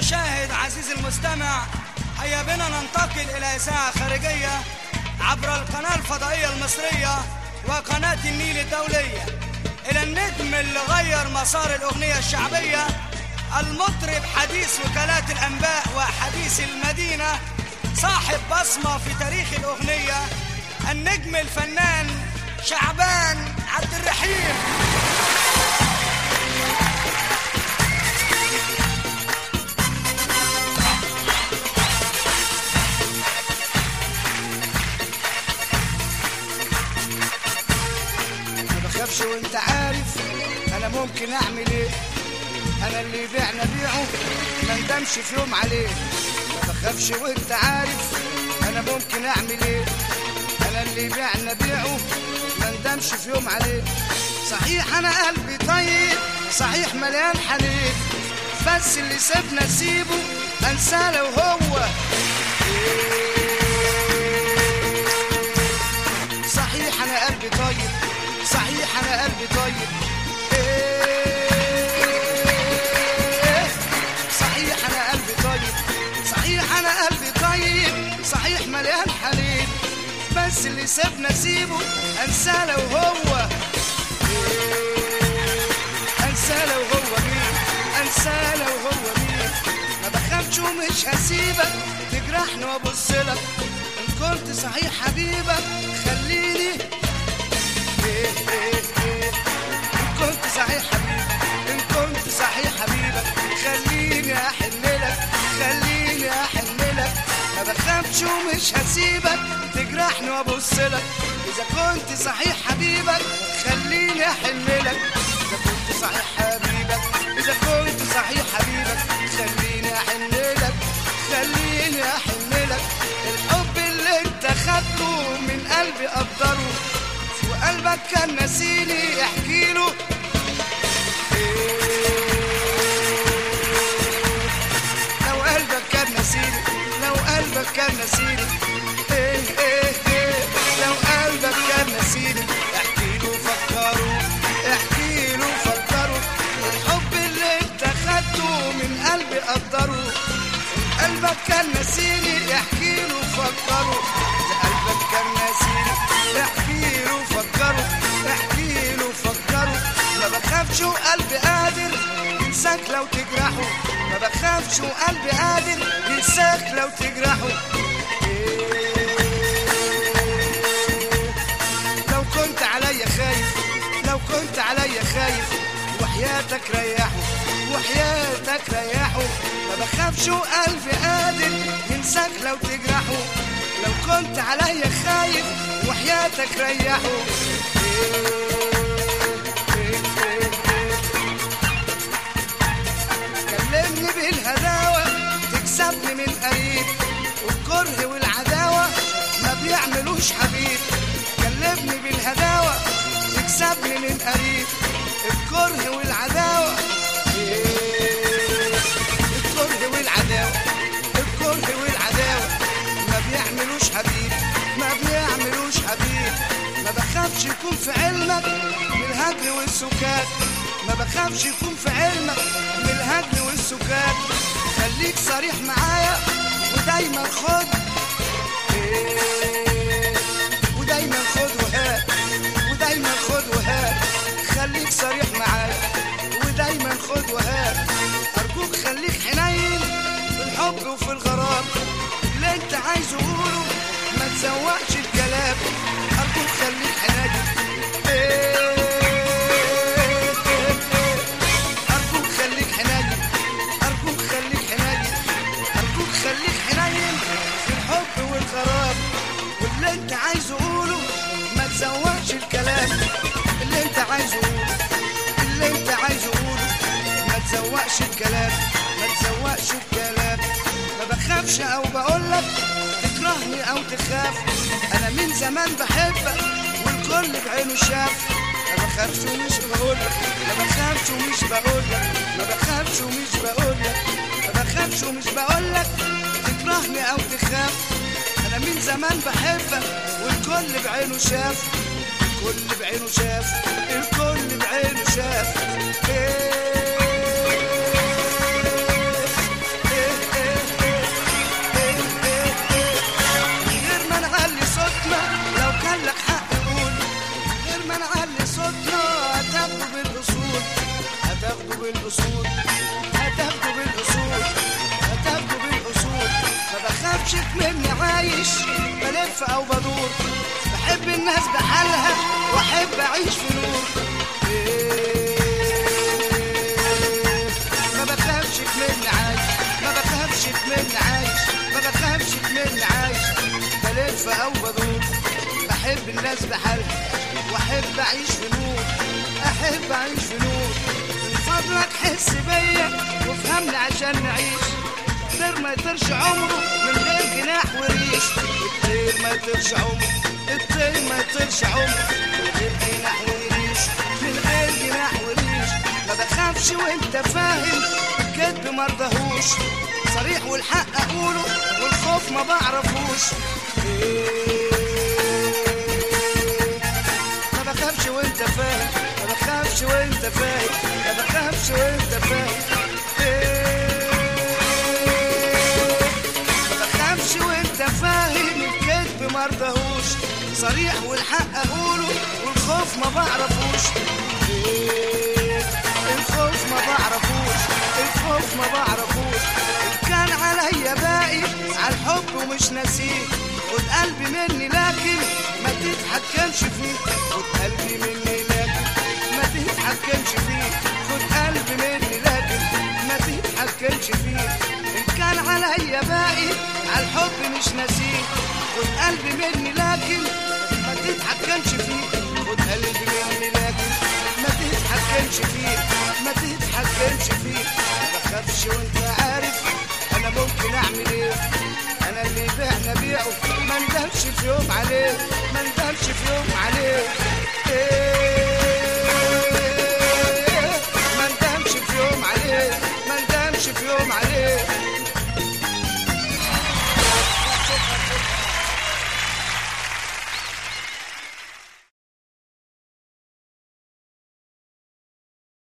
المشاهد عزيزي المستمع هيا بنا ننتقل إلى إذاعة خارجية عبر القناة الفضائية المصرية وقناة النيل الدولية إلى النجم اللي غير مسار الأغنية الشعبية المطرب حديث وكالات الأنباء وحديث المدينة صاحب بصمة في تاريخ الأغنية النجم الفنان شعبان عبد الرحيم ما بخافش وانت عارف انا ممكن اعمل ايه انا اللي يبيعنا بيعه ما ندمش في يوم عليه ما بخافش وانت عارف انا ممكن اعمل ايه انا اللي يبيعنا بيعه ما ندمش في يوم عليه صحيح انا قلبي طيب صحيح مليان حنين بس اللي سيبنا سيبه انساه لو هو صحيح انا قلبي طيب صحيح انا قلبي طيب إيه صحيح انا قلبي طيب صحيح انا قلبي طيب صحيح مليان حنين بس اللي سيبنا سيبه انساه لو هو انساه لو هو مين انساه لو هو مين ما بخافش ومش هسيبك تجرحني وابص لك ان كنت صحيح حبيبك خليني إيه إيه إيه. ان كنت صحيح حبيبك ان كنت صحيح حبيبك خليني احن لك خليني احن لك ما بخافش ومش هسيبك تجرحني وابص لك اذا كنت صحيح حبيبك خليني احن لك اذا كنت صحيح حبيبك اذا كنت صحيح حبيبك خليني احن لك خليني احن لك الحب اللي انت خدته من قلبي قدره وقلبك كان نسيني احكي له لو قلبك كان نسيني لو قلبك كان نسيني ايه ايه ايه لو قلبك كان نسيني احكي له فكروا احكي له فكروا الحب اللي انت خدته من قلبي قدره قلبك كان نسيني احكي له فكروا اذا قلبك كان نسيني احكي له فكروا احكي له فكروا ما بخافش وقلبي قادر ينساك لو تجرحه ما بخافش وقلبي قادر ينساك لو تجرحه لو كنت عليا خايف لو كنت عليا خايف وحياتك ريحه وحياتك ريحه ما بخافش وقلبي قادر ينساك لو تجرحه لو كنت عليا خايف وحياتك ريحه كلمني بالهداوة تكسبني من قريب والكره والعداوة ما بيعملوش حبيب كلمني بالهداوة تكسبني من قريب الكره والعداوة الكره والعداوة الكره والعداوة ما بيعملوش حبيب ما بيعملوش حبيب ما بخافش يكون في علمك من الهجر والسكات ما بخافش يكون في علمك من الهجر والسكات خليك صريح معايا ودايما خد إيه، ودايما خد وهات ودايما خد وهات خليك صريح معايا ودايما خد وهات ارجوك خليك حنين في الحب وفي الغرام اللي انت عايزه قوله ما تزوقش الكلام ارجوك خليك حنين إيه، ارجوك خليك حنين ارجوك خليك حنين ارجوك خليك حنين في الحب والغرام واللي انت عايزه قوله ما تزوقش الكلام اللي انت عايزه قوله اللي انت عايزه قوله ما تزوقش الكلام ما تزوقش الكلام ما بخافش او بقولك تكرهني او تخاف انا من زمان بحبك والكل بعينه شاف ما بخافش ومش بقولك ما بخافش ومش بقولك ما بخافش ومش بقولك ما بخافش ومش بقولك تكرهني او تخاف انا من زمان بحبك والكل بعينه شاف الكل بعينه شاف الكل بعينه شاف إيه بلف او بدور بحب الناس بحالها واحب اعيش في نور إيه، ما بخافش مني عايش ما بخافش مني عايش ما بخافش مني عايش بلف او بدور بحب الناس بحالها واحب اعيش في نور احب اعيش في نور من فضلك حس بيا وافهمني عشان نعيش الطير ما يطيرش عمره من غير جناح وريش الطير ما يطيرش عمره الطير ما يطيرش عمره من غير جناح وريش من غير جناح وريش ما بخافش وانت فاهم الكذب مرضهوش صريح والحق اقوله والخوف ما بعرفوش إيه ما بخافش وانت فاهم ما بخافش وانت فاهم ما بخافش وانت فاهم إيه ما بخافش وانت فاهم الكذب مرضهوش صريح والحق اقوله والخوف ما بعرفوش إيه الخوف ما بعرفوش الخوف ما بعرفوش إن كان عليا باقي على الحب ومش ناسيه خد قلبي مني لكن ما تتحكمش فيه خد قلبي مني لكن ما تتحكمش فيه خد قلبي مني لكن ما تتحكمش فيه ان كان عليا باقي على الحب مش ناسيه خد قلبي مني لكن ما تتحكمش فيه خد قلبي مني لكن ما تتحكمش فيه ما تتحكمش فيه ما بخافش وانت عارف انا ممكن اعمل ايه انا اللي بعنا بيعه ما ندمش في يوم عليه ما ندمش في يوم عليه إيه ما ندمش في يوم عليه ما ندمش في يوم عليه